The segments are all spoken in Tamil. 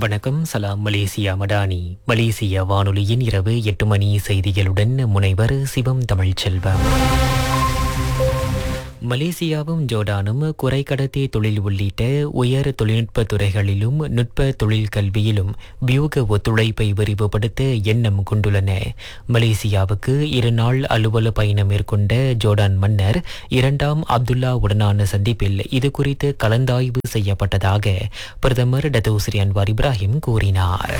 வணக்கம் சலாம் மலேசியா மடானி மலேசிய வானொலியின் இரவு எட்டு மணி செய்திகளுடன் முனைவர் சிவம் தமிழ்ச்செல்வம் மலேசியாவும் ஜோர்டானும் குறைக்கடத்தி தொழில் உள்ளிட்ட உயர் தொழில்நுட்ப துறைகளிலும் நுட்ப தொழில் கல்வியிலும் வியூக ஒத்துழைப்பை விரிவுபடுத்த எண்ணம் கொண்டுள்ளன மலேசியாவுக்கு இருநாள் அலுவல பயணம் மேற்கொண்ட ஜோர்டான் மன்னர் இரண்டாம் அப்துல்லா உடனான சந்திப்பில் இது குறித்து கலந்தாய்வு செய்யப்பட்டதாக பிரதமர் டத்தோஸ்ரீ அன்வார் இப்ராஹிம் கூறினார்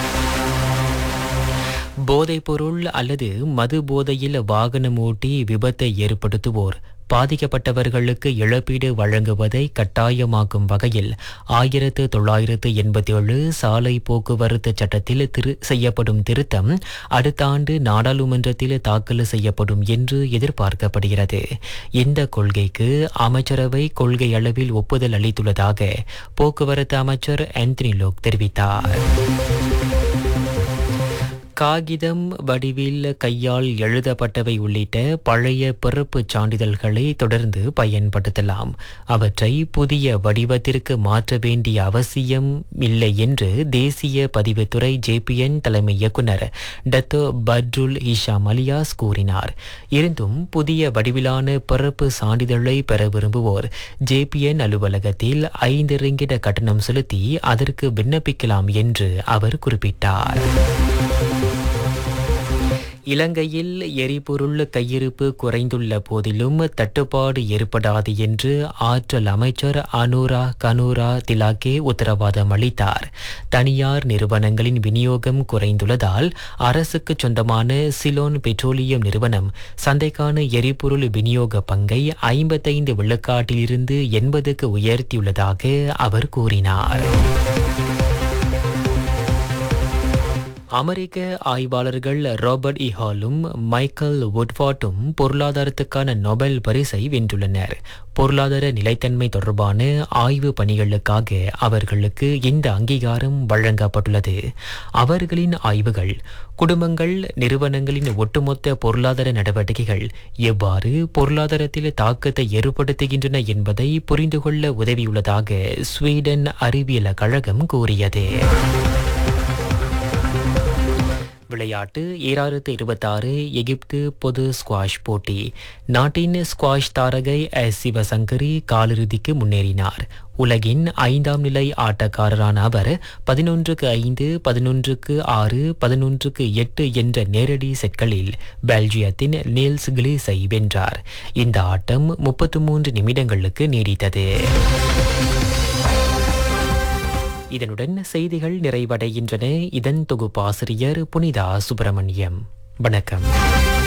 போதைப்பொருள் அல்லது மது போதையில் வாகனம் ஓட்டி விபத்தை ஏற்படுத்துவோர் பாதிக்கப்பட்டவர்களுக்கு இழப்பீடு வழங்குவதை கட்டாயமாக்கும் வகையில் ஆயிரத்து தொள்ளாயிரத்து எண்பத்தி ஏழு சாலை போக்குவரத்து சட்டத்தில் திரு செய்யப்படும் திருத்தம் அடுத்த ஆண்டு நாடாளுமன்றத்தில் தாக்கல் செய்யப்படும் என்று எதிர்பார்க்கப்படுகிறது இந்த கொள்கைக்கு அமைச்சரவை கொள்கை அளவில் ஒப்புதல் அளித்துள்ளதாக போக்குவரத்து அமைச்சர் ஆந்தனி லோக் தெரிவித்தார் காகிதம் வடிவில் கையால் எழுதப்பட்டவை உள்ளிட்ட பழைய பிறப்புச் சான்றிதழ்களை தொடர்ந்து பயன்படுத்தலாம் அவற்றை புதிய வடிவத்திற்கு மாற்ற வேண்டிய அவசியம் இல்லை என்று தேசிய பதிவுத்துறை ஜேபிஎன் தலைமை இயக்குனர் டத்தோ பட்ருல் ஹிஷாம் அலியாஸ் கூறினார் இருந்தும் புதிய வடிவிலான பிறப்பு சான்றிதழை பெற விரும்புவோர் ஜேபிஎன் அலுவலகத்தில் ஐந்து ரிங்கிட கட்டணம் செலுத்தி அதற்கு விண்ணப்பிக்கலாம் என்று அவர் குறிப்பிட்டார் இலங்கையில் எரிபொருள் கையிருப்பு குறைந்துள்ள போதிலும் தட்டுப்பாடு ஏற்படாது என்று ஆற்றல் அமைச்சர் அனுரா கனூரா திலாக்கே உத்தரவாதம் அளித்தார் தனியார் நிறுவனங்களின் விநியோகம் குறைந்துள்ளதால் அரசுக்கு சொந்தமான சிலோன் பெட்ரோலியம் நிறுவனம் சந்தைக்கான எரிபொருள் விநியோக பங்கை ஐம்பத்தைந்து விழுக்காட்டிலிருந்து எண்பதுக்கு உயர்த்தியுள்ளதாக அவர் கூறினார் அமெரிக்க ஆய்வாளர்கள் ராபர்ட் இஹாலும் மைக்கேல் வுட்ஃபார்ட்டும் பொருளாதாரத்துக்கான நொபல் பரிசை வென்றுள்ளனர் பொருளாதார நிலைத்தன்மை தொடர்பான ஆய்வு பணிகளுக்காக அவர்களுக்கு இந்த அங்கீகாரம் வழங்கப்பட்டுள்ளது அவர்களின் ஆய்வுகள் குடும்பங்கள் நிறுவனங்களின் ஒட்டுமொத்த பொருளாதார நடவடிக்கைகள் எவ்வாறு பொருளாதாரத்தில் தாக்கத்தை ஏற்படுத்துகின்றன என்பதை புரிந்து கொள்ள உதவியுள்ளதாக ஸ்வீடன் அறிவியல் கழகம் கூறியது விளையாட்டு ஈராயிரத்து இருபத்தாறு எகிப்து பொது ஸ்குவாஷ் போட்டி நாட்டின் ஸ்குவாஷ் தாரகை எஸ் சிவசங்கரி காலிறுதிக்கு முன்னேறினார் உலகின் ஐந்தாம் நிலை ஆட்டக்காரரான அவர் பதினொன்றுக்கு ஐந்து பதினொன்றுக்கு ஆறு பதினொன்றுக்கு எட்டு என்ற நேரடி செட்களில் பெல்ஜியத்தின் நீல்ஸ் கிளீஸை வென்றார் இந்த ஆட்டம் முப்பத்து மூன்று நிமிடங்களுக்கு நீடித்தது இதனுடன் செய்திகள் நிறைவடைகின்றன இதன் தொகுப்பாசிரியர் புனிதா சுப்பிரமணியம் வணக்கம்